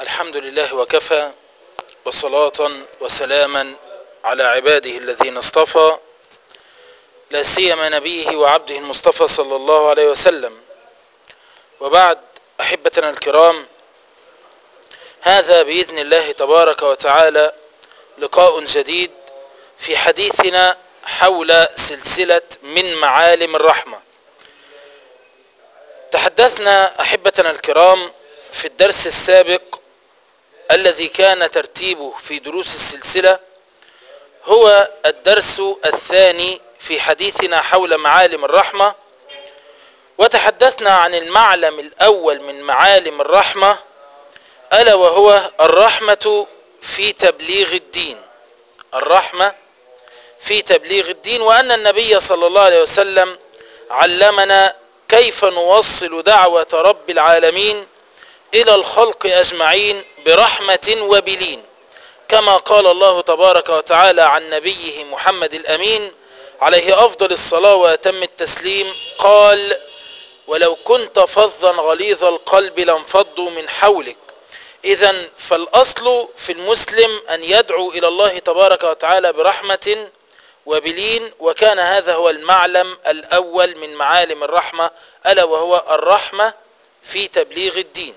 الحمد لله وكفى وصلاة وسلاما على عباده الذين اصطفى لا سيما نبيه وعبده المصطفى صلى الله عليه وسلم وبعد أحبتنا الكرام هذا بإذن الله تبارك وتعالى لقاء جديد في حديثنا حول سلسلة من معالم الرحمة تحدثنا أحبتنا الكرام في الدرس السابق الذي كان ترتيبه في دروس السلسلة هو الدرس الثاني في حديثنا حول معالم الرحمة وتحدثنا عن المعلم الأول من معالم الرحمة ألا وهو الرحمة في تبليغ الدين الرحمة في تبليغ الدين وأن النبي صلى الله عليه وسلم علمنا كيف نوصل دعوة رب العالمين إلى الخلق أجمعين برحمة وبلين كما قال الله تبارك وتعالى عن نبيه محمد الأمين عليه أفضل الصلاة وأتم التسليم قال ولو كنت فظا غليظ القلب لانفضوا من حولك إذا فالأصل في المسلم أن يدعو إلى الله تبارك وتعالى برحمة وبلين وكان هذا هو المعلم الأول من معالم الرحمة ألا وهو الرحمة في تبليغ الدين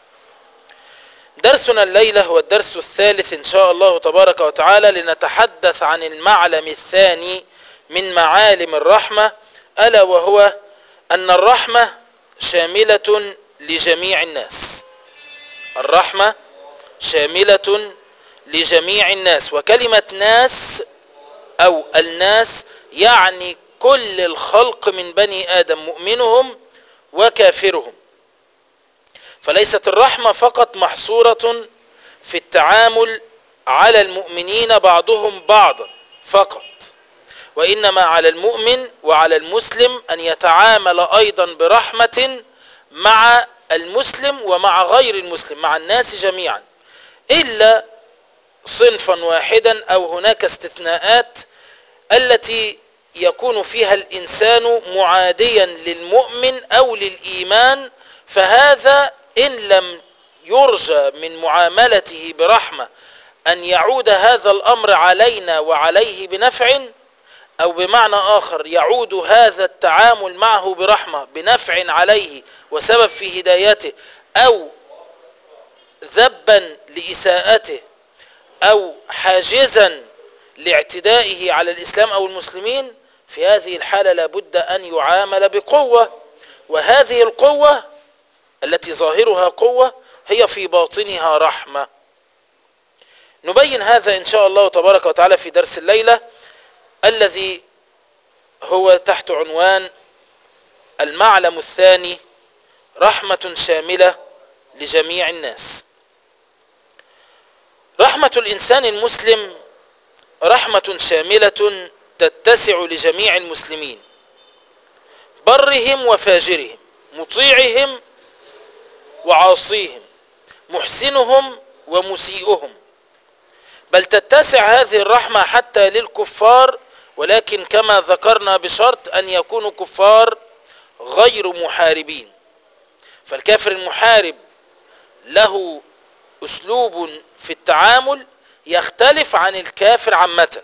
درسنا الليلة هو الدرس الثالث إن شاء الله تبارك وتعالى لنتحدث عن المعلم الثاني من معالم الرحمة ألا وهو أن الرحمة شاملة لجميع الناس الرحمة شاملة لجميع الناس وكلمة ناس أو الناس يعني كل الخلق من بني آدم مؤمنهم وكافرهم فليست الرحمة فقط محصورة في التعامل على المؤمنين بعضهم بعضا فقط وإنما على المؤمن وعلى المسلم أن يتعامل أيضا برحمة مع المسلم ومع غير المسلم مع الناس جميعا إلا صنفا واحدا أو هناك استثناءات التي يكون فيها الإنسان معاديا للمؤمن أو للإيمان فهذا إن لم يرجى من معاملته برحمة أن يعود هذا الأمر علينا وعليه بنفع أو بمعنى آخر يعود هذا التعامل معه برحمة بنفع عليه وسبب في هدايته أو ذبا لإساءته أو حاجزا لاعتدائه على الإسلام أو المسلمين في هذه الحالة لابد أن يعامل بقوة وهذه القوة التي ظاهرها قوة هي في باطنها رحمة نبين هذا إن شاء الله تبارك وتعالى في درس الليلة الذي هو تحت عنوان المعلم الثاني رحمة شاملة لجميع الناس رحمة الإنسان المسلم رحمة شاملة تتسع لجميع المسلمين برهم وفاجرهم مطيعهم وعاصيهم محسنهم ومسيئهم بل تتسع هذه الرحمة حتى للكفار ولكن كما ذكرنا بشرط أن يكونوا كفار غير محاربين فالكافر المحارب له أسلوب في التعامل يختلف عن الكافر عامة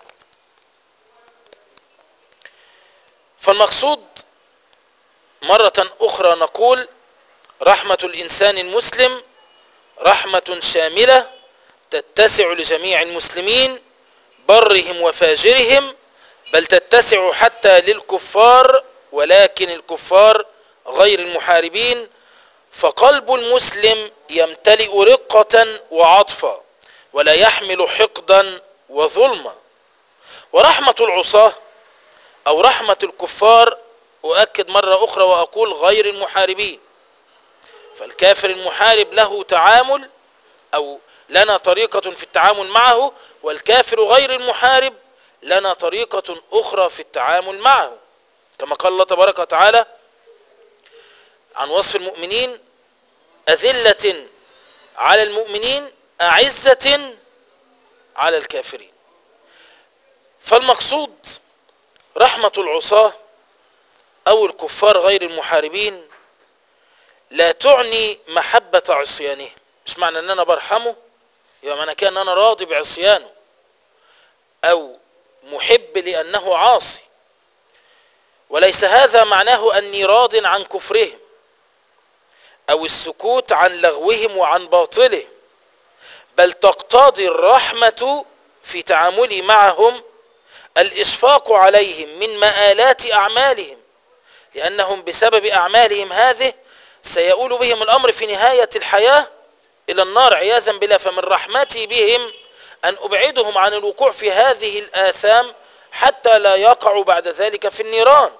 فالمقصود مرة أخرى نقول رحمة الإنسان المسلم رحمة شاملة تتسع لجميع المسلمين برهم وفاجرهم بل تتسع حتى للكفار ولكن الكفار غير المحاربين فقلب المسلم يمتلئ رقة وعطفا ولا يحمل حقدا وظلما ورحمة العصاة أو رحمة الكفار أؤكد مرة أخرى وأقول غير المحاربين فالكافر المحارب له تعامل أو لنا طريقة في التعامل معه والكافر غير المحارب لنا طريقة أخرى في التعامل معه كما قال الله تبارك وتعالى عن وصف المؤمنين أذلة على المؤمنين أعزة على الكافرين فالمقصود رحمة العصاة أو الكفار غير المحاربين لا تعني محبة عصيانهم مش معنى ان انا برحمه يبقى معنى كده ان انا راضي بعصيانه او محب لانه عاصي وليس هذا معناه اني راض عن كفرهم او السكوت عن لغوهم وعن باطلهم بل تقتضي الرحمة في تعاملي معهم الإشفاق عليهم من مآلات أعمالهم لأنهم بسبب أعمالهم هذه سيؤول بهم الأمر في نهاية الحياة إلى النار عياذا بالله فمن رحمتي بهم أن أبعدهم عن الوقوع في هذه الآثام حتى لا يقعوا بعد ذلك في النيران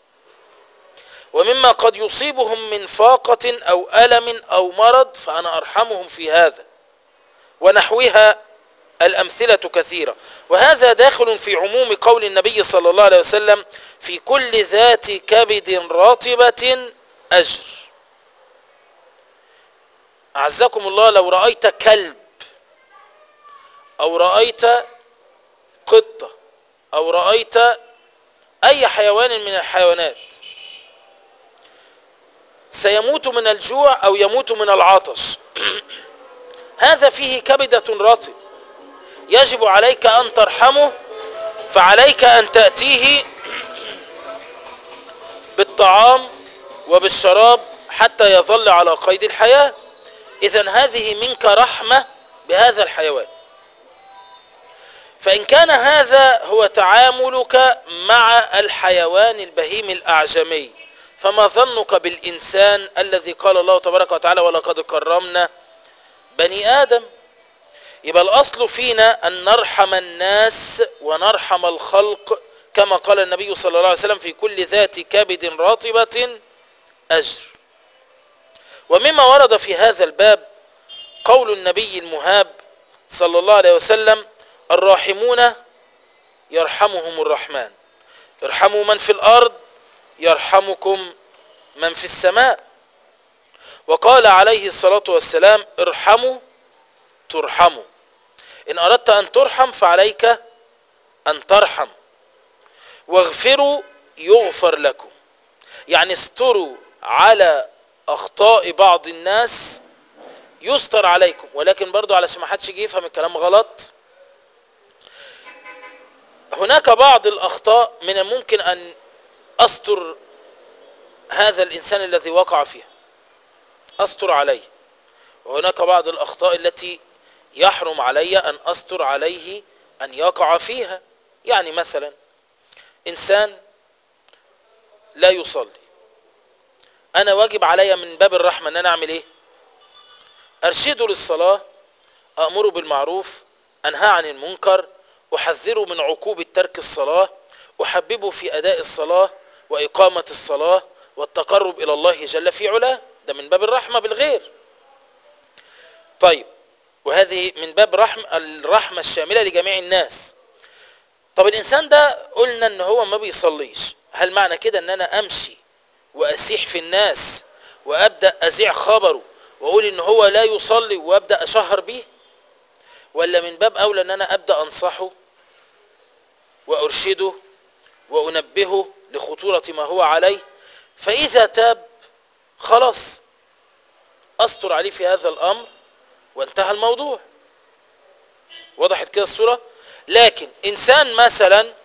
ومما قد يصيبهم من فاقة أو ألم أو مرض فأنا أرحمهم في هذا ونحوها الأمثلة كثيرة وهذا داخل في عموم قول النبي صلى الله عليه وسلم في كل ذات كبد رطبة أجر أعزكم الله لو رأيت كلب أو رأيت قطة أو رأيت أي حيوان من الحيوانات سيموت من الجوع أو يموت من العطش هذا فيه كبدة رطب يجب عليك أن ترحمه فعليك أن تأتيه بالطعام وبالشراب حتى يظل على قيد الحياة إذا هذه منك رحمة بهذا الحيوان فإن كان هذا هو تعاملك مع الحيوان البهيم الأعجمي فما ظنك بالإنسان الذي قال الله تبارك وتعالى ولقد كرمنا بني آدم يبقى الأصل فينا أن نرحم الناس ونرحم الخلق كما قال النبي صلى الله عليه وسلم في كل ذات كبد رطبة أجر ومما ورد في هذا الباب قول النبي المهاب صلى الله عليه وسلم الراحمون يرحمهم الرحمن ارحموا من في الأرض يرحمكم من في السماء وقال عليه الصلاة والسلام ارحموا ترحموا إن أردت أن ترحم فعليك أن ترحم واغفروا يغفر لكم يعني استروا على أخطاء بعض الناس يستر عليكم ولكن برضو علشان ما حدش يجي يفهم الكلام غلط هناك بعض الأخطاء من الممكن أن أستر هذا الإنسان الذي وقع فيها أستر عليه وهناك بعض الأخطاء التي يحرم علي أن أستر عليه أن يقع فيها يعني مثلا إنسان لا يصلي أنا واجب علي من باب الرحمة أن أنا أعمل إيه أرشده للصلاة أأمره بالمعروف أنهى عن المنكر أحذره من عقوبة ترك الصلاة أحببه في أداء الصلاة وإقامة الصلاة والتقرب إلى الله جل في علاه ده من باب الرحمة بالغير طيب وهذه من باب رحم الرحمة الشاملة لجميع الناس طب الإنسان ده قلنا إن هو ما بيصليش هل معنى كده إن أنا أمشي وأسيح في الناس وأبدأ أذيع خبره وأقول إن هو لا يصلي وأبدأ أشهر به ولا من باب أولى إن أنا أبدأ أنصحه وأرشده وأنبهه لخطورة ما هو عليه فإذا تاب خلاص أستر عليه في هذا الأمر وانتهى الموضوع وضحت كده الصورة لكن إنسان مثلا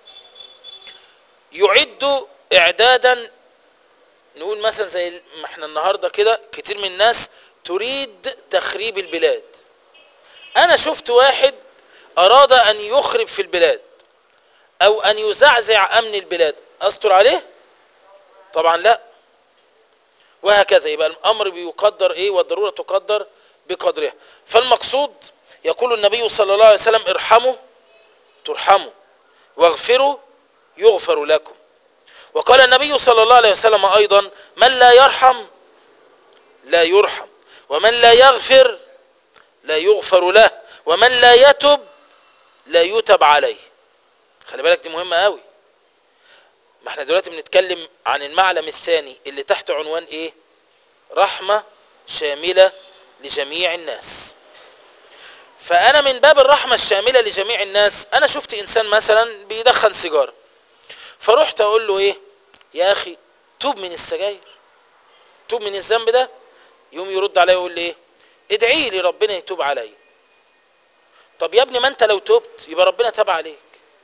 يعد إعدادا نقول مثلا زي ما احنا النهاردة كده كتير من الناس تريد تخريب البلاد أنا شفت واحد أراد أن يخرب في البلاد أو أن يزعزع أمن البلاد أستر عليه طبعا لا وهكذا يبقى الأمر بيقدر إيه والضرورة تقدر بقدرها فالمقصود يقول النبي صلى الله عليه وسلم ارحموا ترحموا واغفروا يغفر لكم وقال النبي صلى الله عليه وسلم أيضا من لا يرحم لا يرحم ومن لا يغفر لا يغفر له ومن لا يتب لا يتب عليه خلي بالك دي مهمة قوي ما احنا دلوقتي بنتكلم عن المعلم الثاني اللي تحت عنوان ايه رحمة شاملة لجميع الناس فانا من باب الرحمة الشاملة لجميع الناس انا شفت انسان مثلا بيدخن سيجارة فرحت اقول له ايه يا اخي توب من السجاير توب من الذنب ده يوم يرد عليا يقول لي ايه ادعي لي ربنا يتوب علي طب يا ابني ما انت لو تبت يبقى ربنا تاب عليك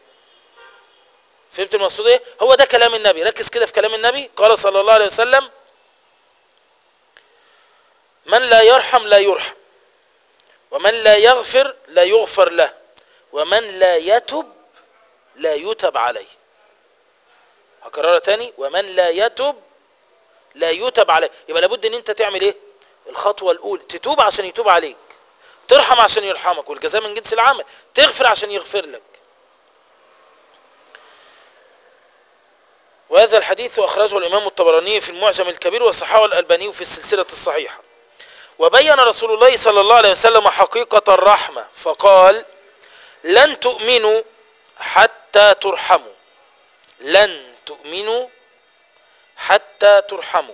فهمت المقصود ايه هو ده كلام النبي ركز كده في كلام النبي قال صلى الله عليه وسلم من لا يرحم لا يرحم ومن لا يغفر لا يغفر له ومن لا يتب لا يتب عليه هكررها تاني ومن لا يتب لا يتب عليه يبقى لابد ان انت تعمل ايه الخطوة الاولى تتوب عشان يتوب عليك ترحم عشان يرحمك والجزاء من جنس العمل تغفر عشان يغفر لك وهذا الحديث أخرجه الإمام الطبراني في المعجم الكبير وصححه الألباني في السلسلة الصحيحة وبين رسول الله صلى الله عليه وسلم حقيقة الرحمة فقال لن تؤمنوا حتى ترحموا لن تؤمنوا حتى ترحموا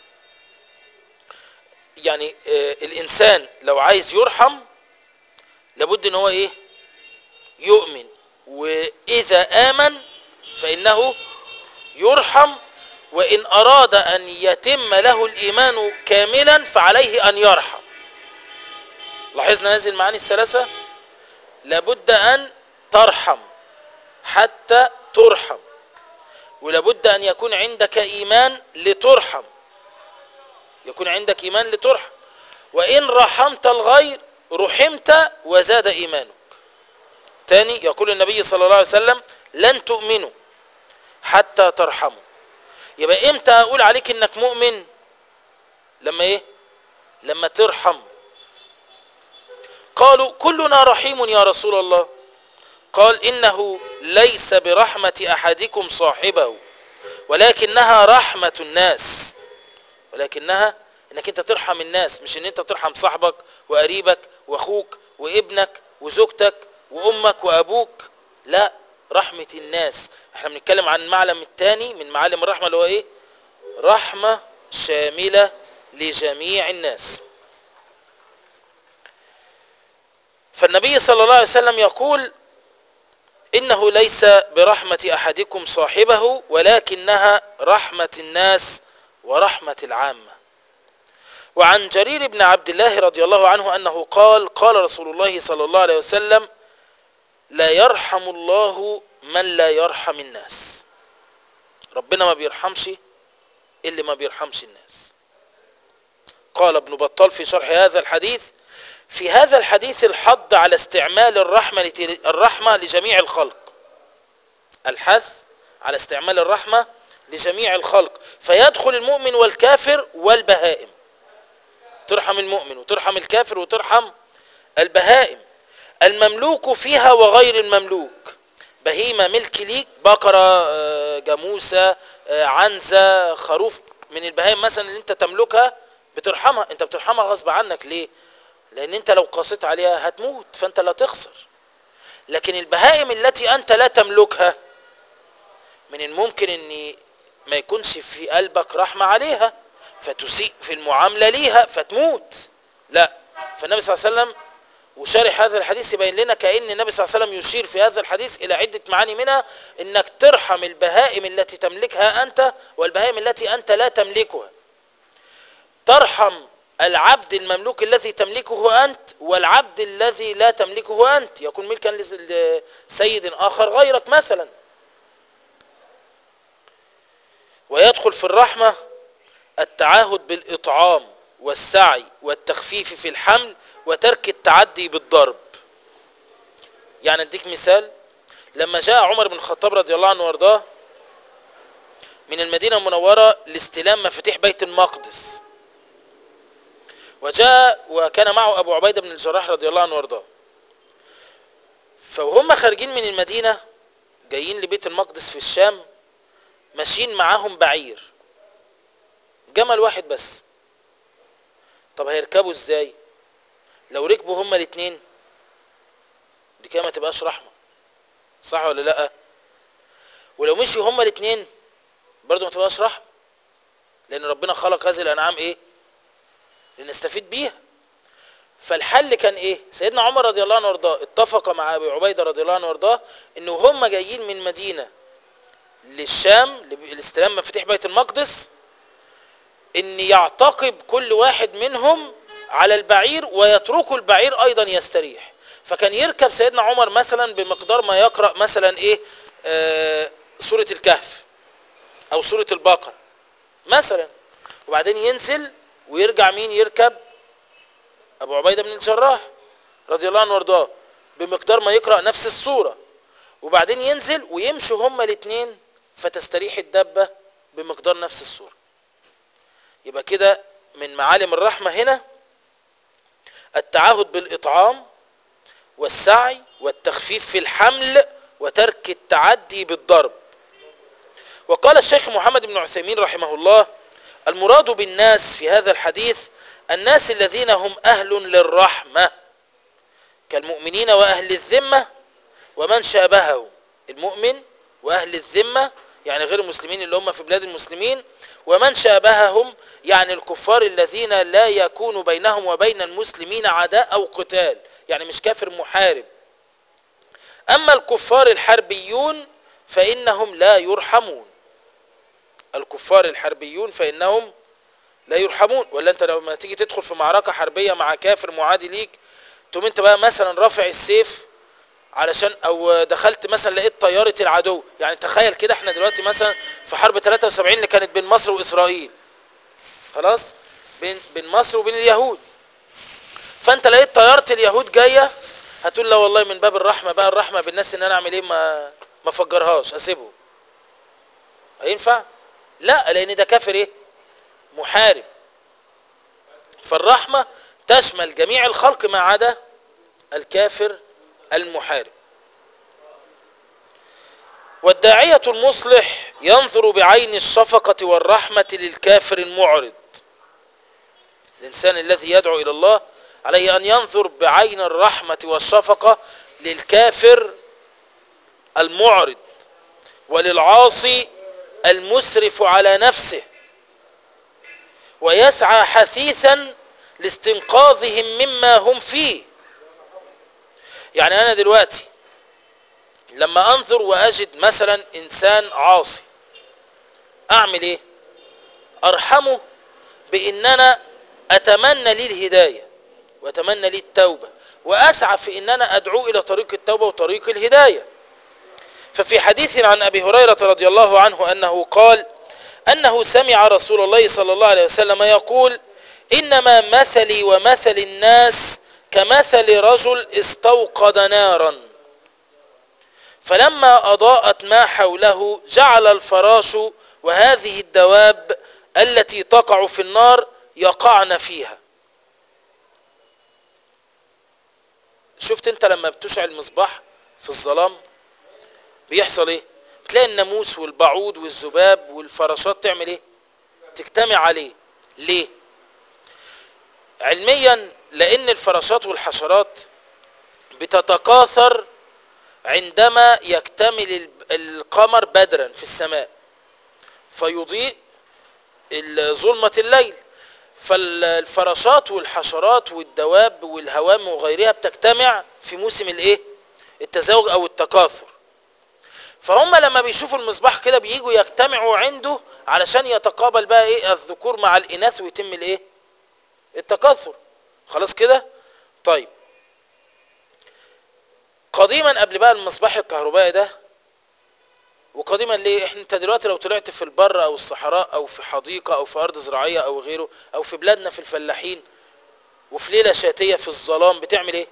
يعني آه الإنسان لو عايز يرحم لابد ان هو ايه يؤمن وإذا آمن فإنه يرحم وإن أراد أن يتم له الإيمان كاملا فعليه أن يرحم لاحظنا هذه المعاني الثلاثة لابد أن ترحم حتى ترحم ولابد أن يكون عندك إيمان لترحم يكون عندك إيمان لترحم وإن رحمت الغير رحمت وزاد إيمانك تاني يقول النبي صلى الله عليه وسلم لن تؤمنوا حتى ترحموا يبقى امتى اقول عليك انك مؤمن لما ايه لما ترحم قالوا كلنا رحيم يا رسول الله قال انه ليس برحمة احدكم صاحبه ولكنها رحمة الناس ولكنها انك انت ترحم الناس مش ان انت ترحم صاحبك وقريبك واخوك وابنك وزوجتك وامك وابوك لا رحمة الناس احنا بنتكلم عن المعلم الثاني من معالم الرحمة اللي هو ايه رحمة شاملة لجميع الناس فالنبي صلى الله عليه وسلم يقول إنه ليس برحمة أحدكم صاحبه ولكنها رحمة الناس ورحمة العامة وعن جرير بن عبد الله رضي الله عنه أنه قال قال رسول الله صلى الله عليه وسلم لا يرحم الله من لا يرحم الناس ربنا ما بيرحمش اللي ما بيرحمش الناس قال ابن بطال في شرح هذا الحديث في هذا الحديث الحض على استعمال الرحمة الرحمة لجميع الخلق الحث على استعمال الرحمة لجميع الخلق فيدخل المؤمن والكافر والبهائم ترحم المؤمن وترحم الكافر وترحم البهائم المملوك فيها وغير المملوك بهيمة ملك ليك بقرة جاموسة عنزة خروف من البهائم مثلا اللي انت تملكها بترحمها انت بترحمها غصب عنك ليه لان انت لو قصيت عليها هتموت فانت لا تخسر لكن البهائم التي انت لا تملكها من الممكن ان ما يكونش في قلبك رحمة عليها فتسيء في المعاملة ليها فتموت لا فالنبي صلى الله عليه وسلم وشارح هذا الحديث يبين لنا كأن النبي صلى الله عليه وسلم يشير في هذا الحديث إلى عدة معاني منها إنك ترحم البهائم التي تملكها أنت والبهائم التي أنت لا تملكها ترحم العبد المملوك الذي تملكه أنت والعبد الذي لا تملكه أنت يكون ملكا لسيد آخر غيرك مثلا ويدخل في الرحمة التعاهد بالإطعام والسعي والتخفيف في الحمل وترك التعدي بالضرب يعني اديك مثال لما جاء عمر بن الخطاب رضي الله عنه وارضاه من المدينة المنورة لاستلام مفاتيح بيت المقدس وجاء وكان معه أبو عبيدة بن الجراح رضي الله عنه وارضاه فهم خارجين من المدينة جايين لبيت المقدس في الشام ماشيين معاهم بعير جمل واحد بس طب هيركبوا ازاي لو ركبوا هما الاثنين دي كده ما تبقاش رحمه صح ولا لا ولو مشوا هما الاثنين برضه ما تبقاش رحمه لان ربنا خلق هذه الانعام ايه لنستفيد بيها فالحل كان ايه سيدنا عمر رضي الله عنه وارضاه اتفق مع ابي عبيده رضي الله عنه وارضاه ان هم جايين من مدينه للشام لاستلام مفاتيح بيت المقدس ان يعتقب كل واحد منهم على البعير ويترك البعير ايضا يستريح فكان يركب سيدنا عمر مثلا بمقدار ما يقرأ مثلا ايه آه سورة الكهف او سورة البقرة مثلا وبعدين ينزل ويرجع مين يركب ابو عبيدة بن الجراح رضي الله عنه وارضاه بمقدار ما يقرأ نفس السورة وبعدين ينزل ويمشوا هما الاثنين فتستريح الدابة بمقدار نفس السورة يبقى كده من معالم الرحمة هنا التعهد بالإطعام والسعي والتخفيف في الحمل وترك التعدي بالضرب وقال الشيخ محمد بن عثيمين رحمه الله المراد بالناس في هذا الحديث الناس الذين هم أهل للرحمة كالمؤمنين وأهل الذمة ومن شابههم المؤمن وأهل الذمة يعني غير المسلمين اللي هم في بلاد المسلمين ومن شابههم يعني الكفار الذين لا يكون بينهم وبين المسلمين عداء أو قتال يعني مش كافر محارب أما الكفار الحربيون فإنهم لا يرحمون الكفار الحربيون فإنهم لا يرحمون ولا أنت لما تيجي تدخل في معركة حربية مع كافر معادي ليك تقوم أنت بقى مثلا رافع السيف علشان او دخلت مثلا لقيت طيارة العدو يعني تخيل كده احنا دلوقتي مثلا في حرب 73 اللي كانت بين مصر واسرائيل خلاص بين بين مصر وبين اليهود فانت لقيت طيارة اليهود جاية هتقول لا والله من باب الرحمة بقى الرحمة بالناس ان انا اعمل ايه ما ما افجرهاش اسيبه هينفع لا لان ده كافر ايه محارب فالرحمة تشمل جميع الخلق ما عدا الكافر المحارب والداعية المصلح ينظر بعين الشفقة والرحمة للكافر المعرض الإنسان الذي يدعو إلى الله عليه أن ينظر بعين الرحمة والشفقة للكافر المعرض وللعاصي المسرف على نفسه ويسعى حثيثا لاستنقاذهم مما هم فيه يعني انا دلوقتي لما انظر واجد مثلا انسان عاصي اعمل ايه ارحمه بان انا اتمنى لي الهداية واتمنى لي التوبة واسعى في ان انا ادعو الى طريق التوبة وطريق الهداية ففي حديث عن ابي هريرة رضي الله عنه انه قال انه سمع رسول الله صلى الله عليه وسلم يقول انما مثلي ومثل الناس كمثل رجل استوقد نارا فلما أضاءت ما حوله جعل الفراش وهذه الدواب التي تقع في النار يقعن فيها شفت انت لما بتشعل مصباح في الظلام بيحصل ايه بتلاقي الناموس والبعوض والذباب والفراشات تعمل ايه تجتمع عليه ليه علميا لان الفراشات والحشرات بتتكاثر عندما يكتمل القمر بدرا في السماء فيضيء ظلمة الليل فالفراشات والحشرات والدواب والهوام وغيرها بتجتمع في موسم الايه التزاوج او التكاثر فهم لما بيشوفوا المصباح كده بييجوا يجتمعوا عنده علشان يتقابل بقى ايه الذكور مع الاناث ويتم الايه التكاثر خلاص كده طيب قديما قبل بقى المصباح الكهربائي ده وقديما ليه احنا انت دلوقتي لو طلعت في البر او الصحراء او في حديقة او في ارض زراعية او غيره او في بلادنا في الفلاحين وفي ليلة شاتية في الظلام بتعمل ايه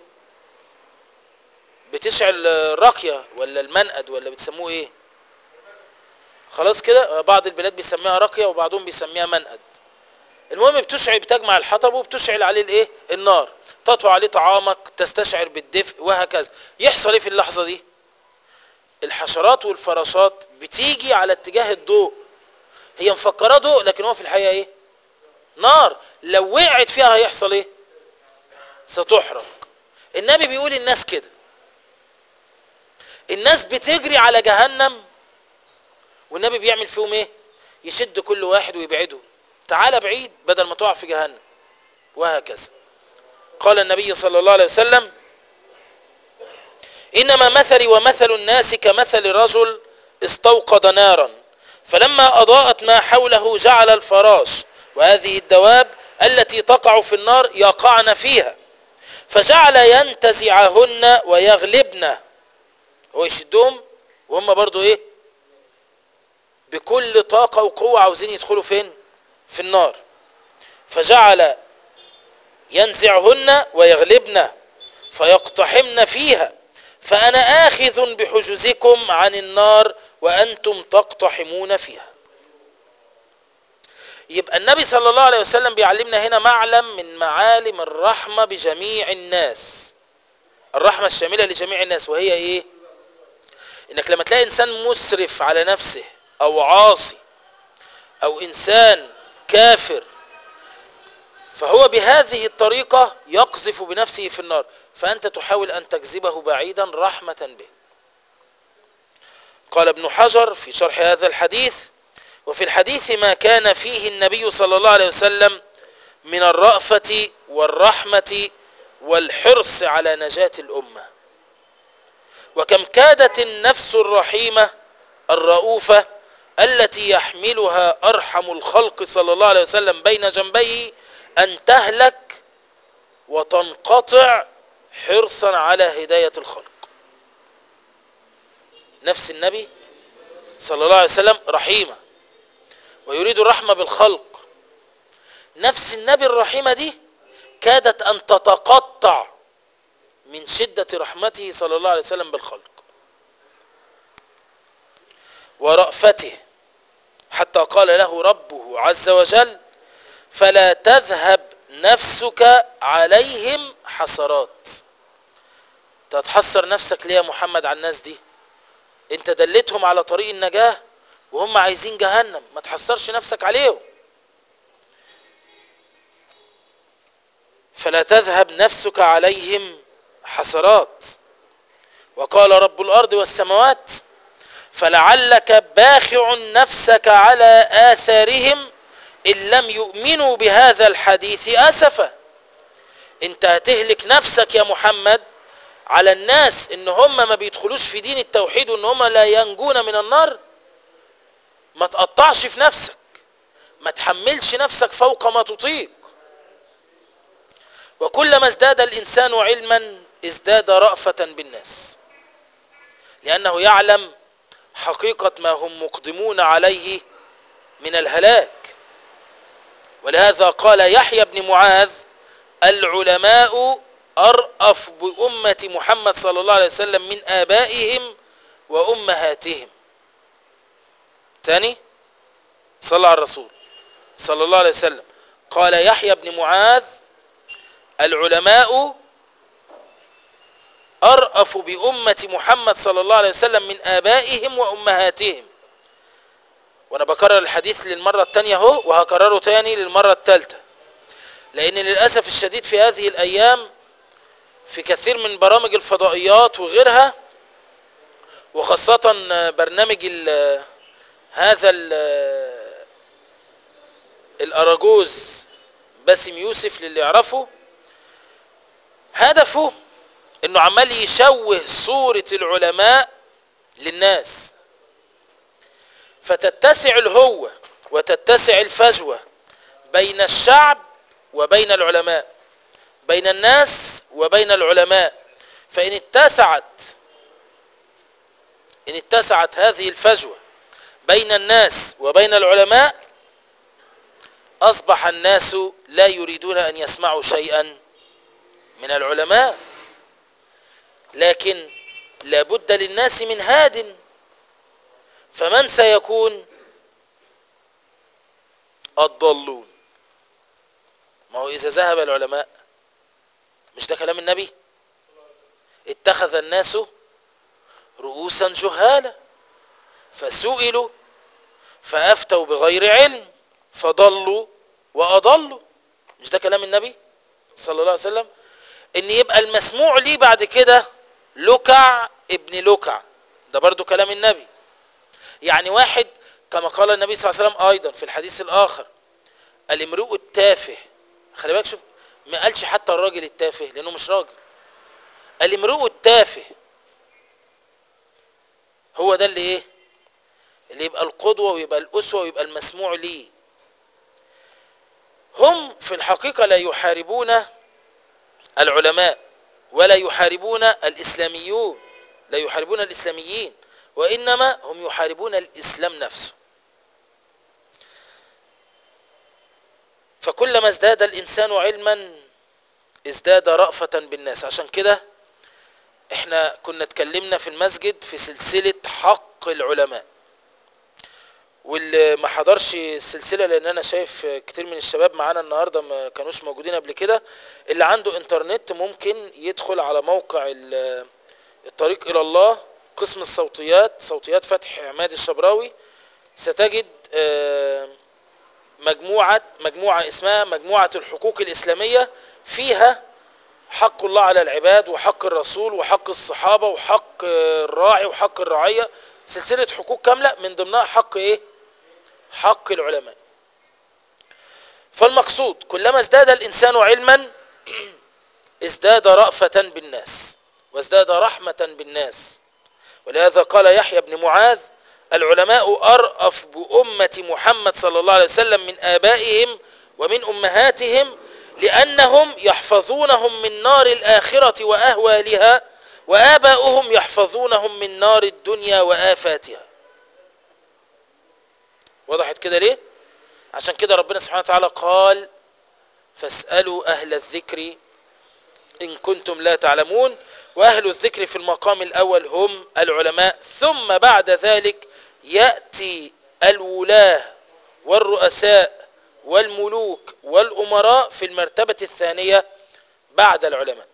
بتشعل الراقية ولا المنقد ولا بتسموه ايه خلاص كده بعض البلاد بيسميها راقية وبعضهم بيسميها منقد المهم بتشعل بتجمع الحطب وبتشعل عليه الايه النار تطوي عليه طعامك تستشعر بالدفء وهكذا يحصل ايه في اللحظة دي الحشرات والفراشات بتيجي على اتجاه الضوء هي مفكرة ضوء لكن هو في الحقيقة ايه نار لو وقعت فيها هيحصل ايه ستحرق النبي بيقول الناس كده الناس بتجري على جهنم والنبي بيعمل فيهم ايه يشد كل واحد ويبعده تعال بعيد بدل ما تقع في جهنم وهكذا قال النبي صلى الله عليه وسلم إنما مثلي ومثل الناس كمثل رجل استوقد نارا فلما أضاءت ما حوله جعل الفراش وهذه الدواب التي تقع في النار يقعن فيها فجعل ينتزعهن ويغلبن هو يشدهم وهم برضو ايه بكل طاقة وقوة عاوزين يدخلوا فين في النار فجعل ينزعهن ويغلبن فيقتحمن فيها فأنا آخذ بحجزكم عن النار وأنتم تقتحمون فيها يبقى النبي صلى الله عليه وسلم بيعلمنا هنا معلم من معالم الرحمة بجميع الناس الرحمة الشاملة لجميع الناس وهي ايه انك لما تلاقي انسان مسرف على نفسه او عاصي او انسان كافر فهو بهذه الطريقة يقذف بنفسه في النار فأنت تحاول أن تجذبه بعيدا رحمة به قال ابن حجر في شرح هذا الحديث وفي الحديث ما كان فيه النبي صلى الله عليه وسلم من الرأفة والرحمة والحرص على نجاة الأمة وكم كادت النفس الرحيمة الرؤوفة التي يحملها أرحم الخلق صلى الله عليه وسلم بين جنبيه أن تهلك وتنقطع حرصا على هداية الخلق نفس النبي صلى الله عليه وسلم رحيمة ويريد الرحمة بالخلق نفس النبي الرحيمة دي كادت أن تتقطع من شدة رحمته صلى الله عليه وسلم بالخلق ورأفته حتى قال له ربه عز وجل فلا تذهب نفسك عليهم حسرات تتحسر نفسك ليه يا محمد على الناس دي انت دلتهم على طريق النجاة وهم عايزين جهنم ما تحسرش نفسك عليهم فلا تذهب نفسك عليهم حسرات وقال رب الأرض والسماوات فلعلك باخع نفسك على آثارهم إن لم يؤمنوا بهذا الحديث أسفا انت هتهلك نفسك يا محمد على الناس ان هم ما بيدخلوش في دين التوحيد وان هم لا ينجون من النار ما تقطعش في نفسك ما تحملش نفسك فوق ما تطيق وكلما ازداد الإنسان علما ازداد رأفة بالناس لأنه يعلم حقيقة ما هم مقدمون عليه من الهلاك ولهذا قال يحيى بن معاذ العلماء أرأف بأمة محمد صلى الله عليه وسلم من آبائهم وأمهاتهم ثاني صلى على الرسول صلى الله عليه وسلم قال يحيى بن معاذ العلماء أرأف بأمة محمد صلى الله عليه وسلم من آبائهم وأمهاتهم وأنا بكرر الحديث للمرة الثانية اهو وهكرره تاني للمرة الثالثة لأن للأسف الشديد في هذه الأيام في كثير من برامج الفضائيات وغيرها وخاصة برنامج ال هذا ال الأراجوز باسم يوسف للي يعرفه هدفه انه عمال يشوه صورة العلماء للناس فتتسع الهوة وتتسع الفجوة بين الشعب وبين العلماء بين الناس وبين العلماء فإن اتسعت إن اتسعت هذه الفجوة بين الناس وبين العلماء أصبح الناس لا يريدون أن يسمعوا شيئا من العلماء لكن لابد للناس من هاد فمن سيكون الضالون ما هو إذا ذهب العلماء مش ده كلام النبي اتخذ الناس رؤوسا جهالا فسئلوا فأفتوا بغير علم فضلوا وأضلوا مش ده كلام النبي صلى الله عليه وسلم ان يبقى المسموع ليه بعد كده لكع ابن لكع ده برضو كلام النبي يعني واحد كما قال النبي صلى الله عليه وسلم ايضا في الحديث الاخر الامرؤ التافه خلي بالك شوف ما قالش حتى الراجل التافه لانه مش راجل الامرؤ التافه هو ده اللي ايه اللي يبقى القدوة ويبقى الأسوة ويبقى المسموع ليه هم في الحقيقة لا يحاربون العلماء ولا يحاربون الإسلاميون لا يحاربون الإسلاميين وإنما هم يحاربون الإسلام نفسه فكلما ازداد الإنسان علما ازداد رأفة بالناس عشان كده احنا كنا اتكلمنا في المسجد في سلسلة حق العلماء واللي ما حضرش السلسلة لان انا شايف كتير من الشباب معانا النهاردة ما كانوش موجودين قبل كده اللي عنده انترنت ممكن يدخل على موقع ال- الطريق الى الله قسم الصوتيات صوتيات فتح عماد الشبراوي ستجد آه، مجموعة مجموعة اسمها مجموعة الحقوق الإسلامية فيها حق الله على العباد وحق الرسول وحق الصحابة وحق آه، الراعي وحق الرعية سلسلة حقوق كاملة من ضمنها حق ايه حق العلماء فالمقصود كلما ازداد الإنسان علما ازداد رأفة بالناس وازداد رحمة بالناس ولهذا قال يحيى بن معاذ العلماء أرأف بأمة محمد صلى الله عليه وسلم من آبائهم ومن أمهاتهم لأنهم يحفظونهم من نار الآخرة وأهوالها وآباؤهم يحفظونهم من نار الدنيا وآفاتها وضحت كده ليه عشان كده ربنا سبحانه وتعالى قال فاسألوا أهل الذكر إن كنتم لا تعلمون وأهل الذكر في المقام الأول هم العلماء ثم بعد ذلك يأتي الولاة والرؤساء والملوك والأمراء في المرتبة الثانية بعد العلماء